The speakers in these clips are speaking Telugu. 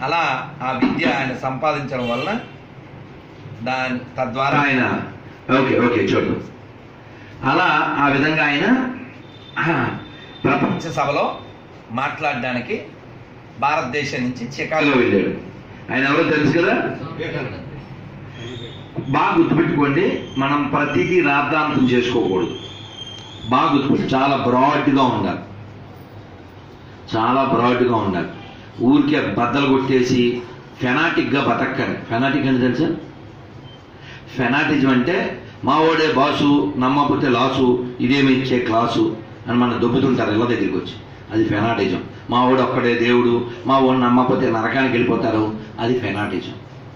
అలా ఆ విద్య ఆయన సంపాదించడం వలన దాని తద్వారా ఆయన ఓకే ఓకే చూడు అలా ఆ విధంగా ఆయన ఆ, ప్రపంచ ప్రపంచ సభలో మాట్లాడడానికి భారతదేశం నుంచి చికాగో చికాగో వెళ్ళాడు ఆయన ఎవరో తెలుసు కదా బాగా గుర్తుపెట్టుకోండి మనం ప్రతిదీ రాద్ధాంతం చేసుకోకూడదు బాగా గుర్తుపెట్టు చాలా బ్రాడ్గా ఉండాలి చాలా బ్రాడ్గా ఉండాలి ఊరికే బద్దలు కొట్టేసి ఫెనాటిక్గా బతక్కని ఫెనాటిక్ అంటే తెలుసా ఫెనాటిజం అంటే మా ఓడే బాసు నమ్మకపోతే లాసు ఇదేమి ఇచ్చే క్లాసు అని మనం దొబ్బుతుంటారు ఇళ్ళ దగ్గరికి వచ్చి అది ఫెనాటిజం మా ఓడు ఒక్కడే దేవుడు మా ఓడు నమ్మకపోతే నరకానికి వెళ్ళిపోతారు అది ఫెనాటిజం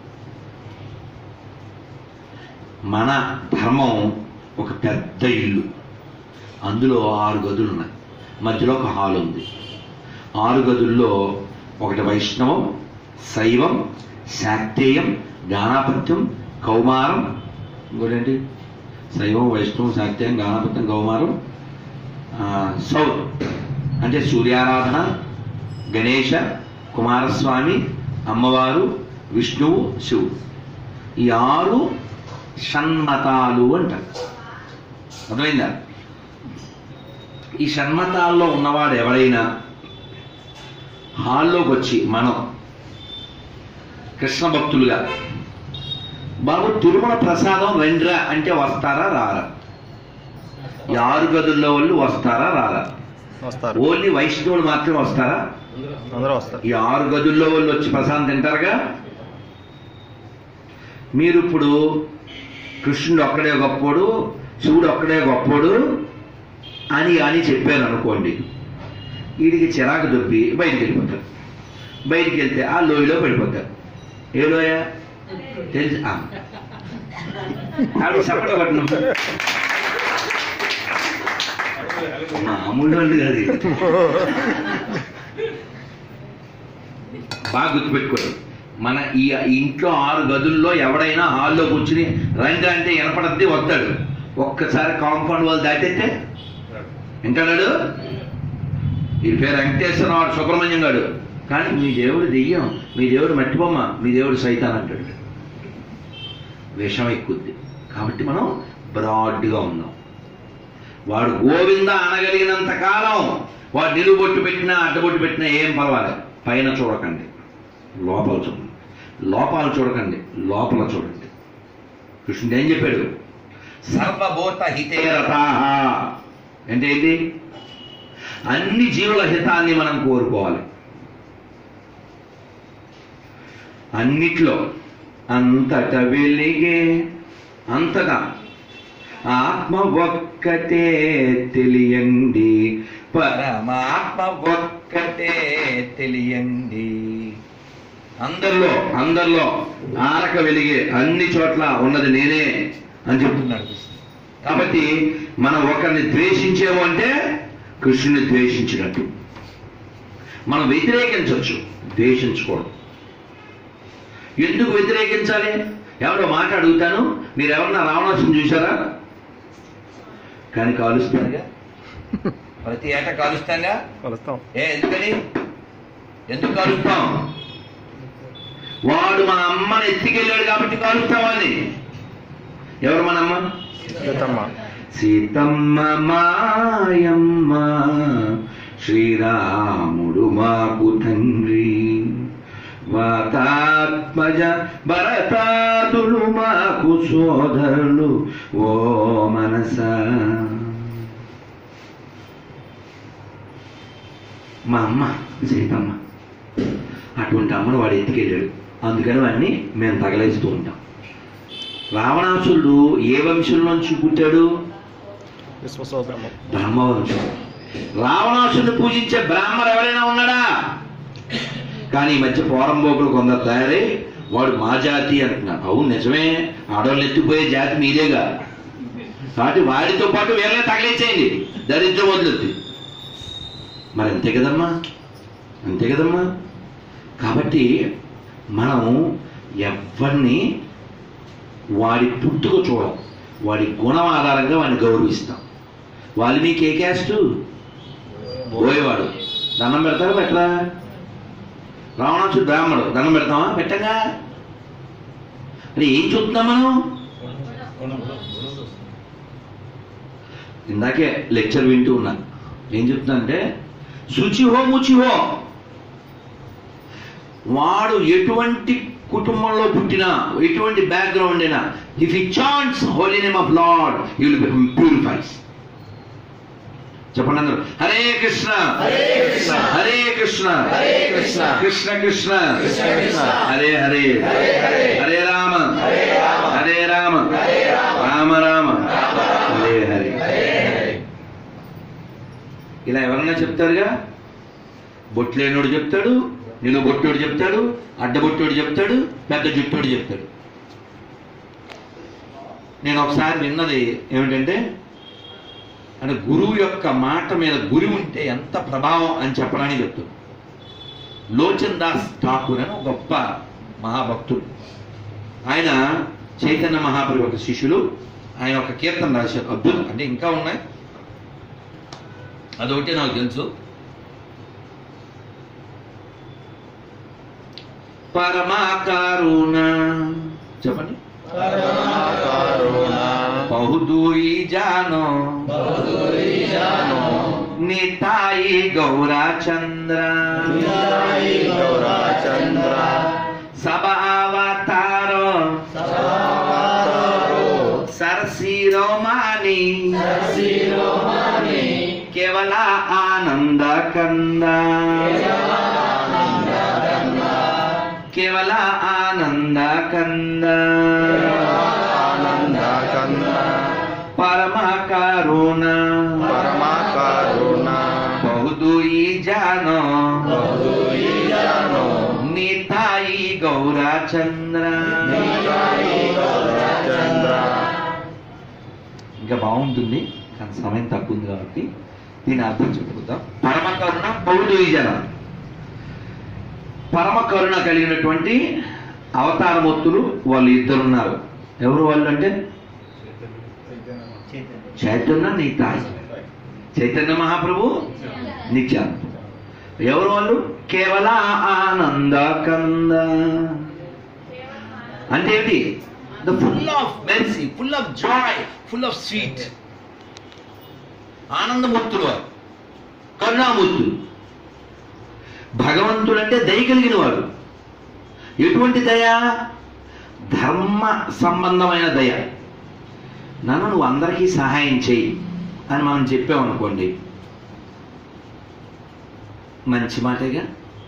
మన ధర్మం ఒక పెద్ద ఇల్లు అందులో ఆరు గదులు ఉన్నాయి మధ్యలో ఒక హాల్ ఉంది ఆరు గదుల్లో ఒకటి వైష్ణవం శైవం శాక్తేయం గానాపత్యం కౌమారం ఇంకోటేంటి శైవం వైష్ణవం శాక్తేయం గానాపత్యం కౌమారం ఆ, సౌత్ అంటే సూర్యారాధన గణేష కుమారస్వామి అమ్మవారు విష్ణువు శివుడు ఈ ఆరు షణ్మతాలు అంటారు అర్థమైందా ఈ షణ్మతాల్లో ఉన్నవాడు ఎవరైనా హాల్లోకి వచ్చి మనం కృష్ణ భక్తులుగా బాబు తిరుమల ప్రసాదం రెండ్రా అంటే వస్తారా రారా ఈ ఆరు గదుల్లో వాళ్ళు వస్తారా రారా వస్తారు ఓన్లీ వైష్ణవులు మాత్రమే వస్తారా అందరూ వస్తారు ఈ ఆరు గదుల్లో వాళ్ళు వచ్చి ప్రసాదం తింటారుగా మీరు ఇప్పుడు కృష్ణుడు ఒక్కడే గొప్పోడు శివుడు ఒక్కడే గొప్పోడు అని అని చెప్పాను అనుకోండి వీడికి చిరాకు దొబ్బి బయటికి వెళ్ళిపోతారు బయటికి వెళ్తే ఆ లోయలో పడిపోతారు ఏ లోయ తెలుసు ఆ. ఆవిడ సపట పట్టణం మామూలు వాళ్ళు కాదు ఇది. బాగా గుర్తుపెట్టుకోండి మన ఈ ఈ ఇంట్లో ఆరు గదుల్లో ఎవడైనా హాల్లో కూర్చుని రండి అంటే వినపడద్ది వస్తాడు ఒక్కసారి కాంపౌండ్ వాళ్ళు దాటితే వింటాడు ఈ పేరు వెంకటేశ్వరరావు సుబ్రహ్మణ్యం గాడు కానీ మీ దేవుడు దెయ్యం మీ దేవుడు మట్టిబొమ్మ మీ దేవుడు సైతాన్ అంటాడు విషం ఎక్కుద్ది కాబట్టి మనం బ్రాడ్గా ఉన్నాం వాడు గోవింద అనగలిగినంత కాలం వాడు నిలుబొట్టు పెట్టినా అడ్డబొట్టు పెట్టినా ఏం పర్వాలేదు పైన చూడకండి లోపల చూడండి లోపాలు చూడకండి లోపల చూడండి కృష్ణుడు ఏం చెప్పాడు సర్వభూత హితే రథాహ అంటే ఏంటి అన్ని జీవుల హితాన్ని మనం కోరుకోవాలి అన్నిట్లో అంతట వెలిగే అంతగా ఆత్మ ఒక్కటే తెలియండి పరమాత్మ ఒక్కటే తెలియండి అందరిలో అందరిలో ఆరక వెలిగే అన్ని చోట్ల ఉన్నది నేనే అని చెప్తున్నాడు చెప్తున్నాడు కృష్ణ. కాబట్టి మనం ఒకరిని ద్వేషించేము అంటే కృష్ణుని ద్వేషించినట్టు మనం వ్యతిరేకించవచ్చు ద్వేషించకూడదు ఎందుకు వ్యతిరేకించాలి ఎవరో మాట అడుగుతాను మీరు ఎవరన్నా రావణాసుని చూసారా కానీ కాలుస్తారుగా ప్రతి ఏటా కాలుస్తాంగా కలుస్తాం ఏ ఎందుకని ఎందుకు కాలుస్తాం వాడు మన అమ్మని ఎత్తికెళ్ళాడు కాబట్టి కాలుస్తామని ఎవరు మన అమ్మ సీతమ్మ సీతమ్మ మాయమ్మ శ్రీరాముడు మాకు తండ్రి వాతాత్మజ భరతాతులు మాకు సోదరులు ఓ మనస మా అమ్మ సీతమ్మ అటువంటి అమ్మను వాడు ఎత్తుకెళ్ళాడు అందుకని వాడిని మేము తగలేస్తూ ఉంటాం రావణాసురుడు ఏ వంశం నుంచి పుట్టాడు విశ్వసోబ్రహ్మం బ్రహ్మవంశం రావణాసురుడు పూజించే బ్రాహ్మణుడు ఎవరైనా ఉన్నాడా కానీ ఈ మధ్య పోరంబోకులు కొందరు తయారై వాడు మా జాతి అంటున్నాడు అవును నిజమే ఆడవాళ్ళు ఎత్తిపోయే జాతి మీదేగా కాబట్టి వాడితో పాటు వీళ్ళని తగిలేసేయండి దరిద్రం వదులుద్ది మరి అంతే కదమ్మా అంతే కదమ్మా కాబట్టి మనం ఎవరిని వాడి పుట్టుక చూడం వాడి గుణం ఆధారంగా వాడిని గౌరవిస్తాం వాల్మీకి ఏ క్యాస్ట్ పోయేవాడు దండం పెడతారా పెట్టరా రావణాసుడు బ్రాహ్మడు దండం పెడతామా పెట్టంగా మరి ఏం చూస్తున్నాం మనం ఇందాకే లెక్చర్ వింటూ ఉన్నా ఏం చెప్తున్నానంటే శుచిహో ముచిహో వాడు ఎటువంటి కుటుంబంలో పుట్టినా ఎటువంటి బ్యాక్గ్రౌండ్ అయినా ఇఫ్ ఈ chance holy name of lord you will purifies చెప్పండి అందరూ హరే కృష్ణ హరే కృష్ణ. హరే కృష్ణ హరే కృష్ణ. కృష్ణ కృష్ణ కృష్ణ కృష్ణ. హరే హరే హరే హరే. హరే రామ హరే రామ. హరే రామ హరే రామ. రామ రామ రామ రామ. హరే హరే హరే హరే. ఇలా ఎవరన్నా చెప్తారుగా బొట్లేనోడు చెప్తాడు నిలువ బొట్టోడు చెప్తాడు అడ్డబొట్టోడు చెప్తాడు పెద్ద జుట్టోడు చెప్తాడు నేను ఒకసారి విన్నది ఏమిటంటే అంటే గురువు యొక్క మాట మీద గురి ఉంటే ఎంత ప్రభావం అని చెప్పడానికి చెప్తాడు లోచన్ దాస్ ఠాకూర్ అని ఒక గొప్ప మహాభక్తుడు ఆయన చైతన్య మహాప్రభు యొక్క శిష్యులు ఆయన ఒక కీర్తన రాశారు అద్భుతం అంటే ఇంకా ఉన్నాయి అదొకటి నాకు తెలుసు పరమాకారుణ చెప్పండి కరుణ బహుదూయి జానో బహుదూరి జానో నితాయి గౌరా చంద్ర నితాయి గౌరా చంద్ర సభ అవతారో సర్వావతారో సరసిరోమాని శిరోమణి కేవల ఆనంద కంద కేవల ఆనంద కంద ఆనంద కంద పరమ కరుణ పరమ కరుణ బహుదూయి జానో బహుదూరి జానో నితాయి గౌరా చంద్ర నితాయి గౌరా చంద్ర ఇంకా బాగుంటుంది కానీ సమయం తక్కువ ఉంది కాబట్టి దీని అర్థం చెప్పుకుందాం పరమ కరుణ బహుదూయి జన పరమ కరుణ కలిగినటువంటి అవతారమూర్తులు వాళ్ళు ఇద్దరున్నారు ఎవరు వాళ్ళు అంటే చైతన్య నీతాయి చైతన్య మహాప్రభు నిత్యానంద ఎవరు వాళ్ళు కేవల ఆనంద కంద అంటే ఏంటి the full of mercy full of joy full of sweet ఆనందమూర్తులు వారు కరుణామూర్తులు భగవంతుడు అంటే దయ కలిగిన వాడు ఎటువంటి దయ ధర్మ సంబంధమైన దయ నన్ను నువ్వు అందరికీ సహాయం చేయి అని మనం చెప్పామనుకోండి మంచి మాటేగా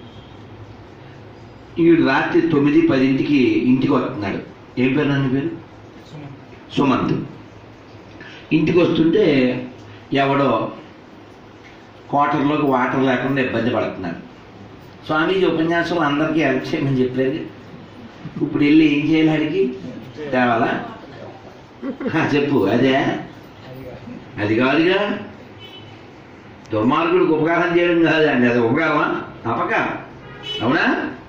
ఈడు రాత్రి తొమ్మిది పదింటికి ఇంటికి వస్తున్నాడు ఏం పేరు నన్ను పేరు సుమంత్ ఇంటికి వస్తుంటే ఎవడో క్వార్టర్లోకి వాటర్ లేకుండా ఇబ్బంది పడుతున్నాడు స్వామీజీ ఉపన్యాసం అందరికీ హెల్ప్ చేయమని చెప్పారు ఇప్పుడు వెళ్ళి ఏం చేయాలి అడిగి తేవాలా హా, చెప్పు అదే అది కాదుగా దుర్మార్గుడికి ఉపకారం చేయడం కాదండి అది ఉపకారమా అపకారం అవునా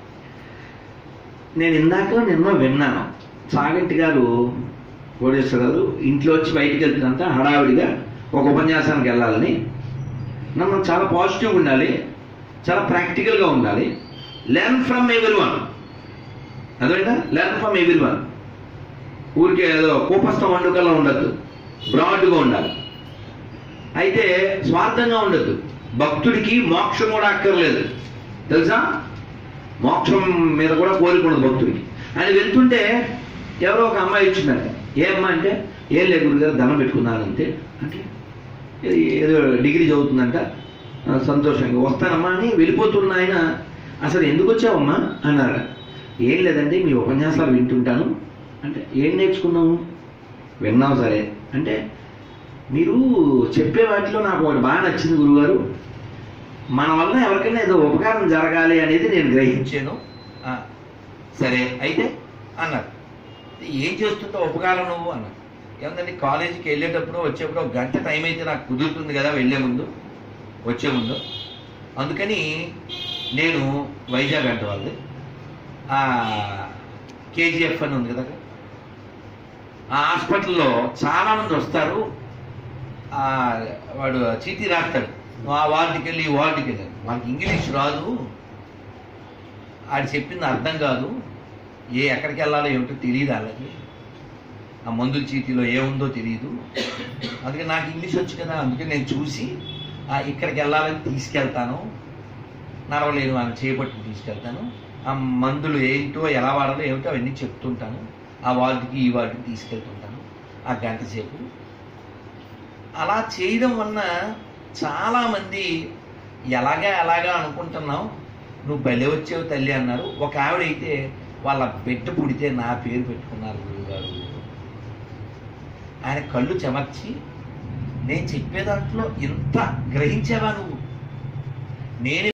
నేను ఇందాక నిన్న విన్నాను సాగంటి గారు కోటేశ్వర గారు ఇంట్లో వచ్చి బయటికి వెళ్తున్నంత హడావిడిగా ఒక ఉపన్యాసానికి వెళ్ళాలని నన్ను చాలా పాజిటివ్గా ఉండాలి చాలా ప్రాక్టికల్గా ఉండాలి లెర్న్ ఫ్రమ్ ఎవరి వన్ అదేంటా లెర్న్ ఫ్రమ్ ఎవరి వన్ ఊరికే ఏదో కూపస్థం వండుకల్లో ఉండద్దు బ్రాడ్గా ఉండాలి అయితే స్వార్థంగా ఉండద్దు భక్తుడికి మోక్షం కూడా అక్కర్లేదు తెలుసా మోక్షం మీద కూడా కోరిక ఉండదు భక్తుడికి ఆయన వెళ్తుంటే ఎవరో ఒక అమ్మాయి ఇచ్చిందంట ఏ అమ్మాయి అంటే ఏం లేదు గురుగారు దండం పెట్టుకున్నానంతే అంటే ఏ- ఏదో డిగ్రీ చదువుతుందంట ఆ, సంతోషంగా వస్తానమ్మా అని వెళ్ళిపోతున్న ఆయన అసలు ఎందుకు వచ్చావమ్మా అన్నాడు ఏం లేదండి మీ ఉపన్యాసాలు వింటుంటాను అంటే ఏం నేర్చుకున్నావు విన్నావు సరే అంటే మీరు చెప్పే వాటిలో నాకు ఒకటి బాగా నచ్చింది గురుగారు మన వల్ల ఎవరికైనా ఏదో ఉపకారం జరగాలి అనేది నేను గ్రహించాను ఆ, సరే అయితే అన్నారు ఏం చేస్తుంటావు ఉపకారం నువ్వు అన్నారు ఏమందండి కాలేజీకి వెళ్ళేటప్పుడు వచ్చేప్పుడు ఒక గంట టైం అయితే నాకు కుదురుతుంది కదా వెళ్ళే ముందు వచ్చే ముందు అందుకని నేను వైజాగ్ అంటే వాళ్ళది కేజీఎఫ్ అని ఉంది కదా ఆ హాస్పిటల్లో చాలా మంది వస్తారు ఆ, వాడు చీటీ రాస్తాడు నువ్వు ఆ వార్డుకి వెళ్ళి ఈ వార్డుకి వెళ్ళి వాళ్ళకి ఇంగ్లీష్ రాదు ఆడు చెప్పింది అర్థం కాదు ఏ ఎక్కడికి వెళ్ళాలో ఏమిటో తెలియదు వాళ్ళకి ఆ మందుల చీటీలో ఏముందో తెలియదు అందుకే నాకు ఇంగ్లీష్ వచ్చు కదా అందుకే నేను చూసి ఆ ఇక్కడికి వెళ్ళాలని తీసుకెళ్తాను నడవలేను వాళ్ళని చేపట్టి తీసుకెళ్తాను ఆ మందులు ఏంటో ఎలా వాడాలో ఏమిటో అవన్నీ చెప్తుంటాను ఆ వార్డుకి ఈ వార్డుకి తీసుకెళ్తుంటాను ఆ గంట సేపు అలా చేయడం వలన చాలామంది ఎలాగా ఎలాగా అనుకుంటున్నావు నువ్వు బలి వచ్చేవు తల్లి అన్నారు ఒక ఆవిడైతే వాళ్ళ బిడ్డ పుడితే నా పేరు పెట్టుకున్నారు గురువుగారు ఆయన కళ్ళు చెమర్చి నేను చెప్పే దాంట్లో ఇంత గ్రహించావా నువ్వు నేను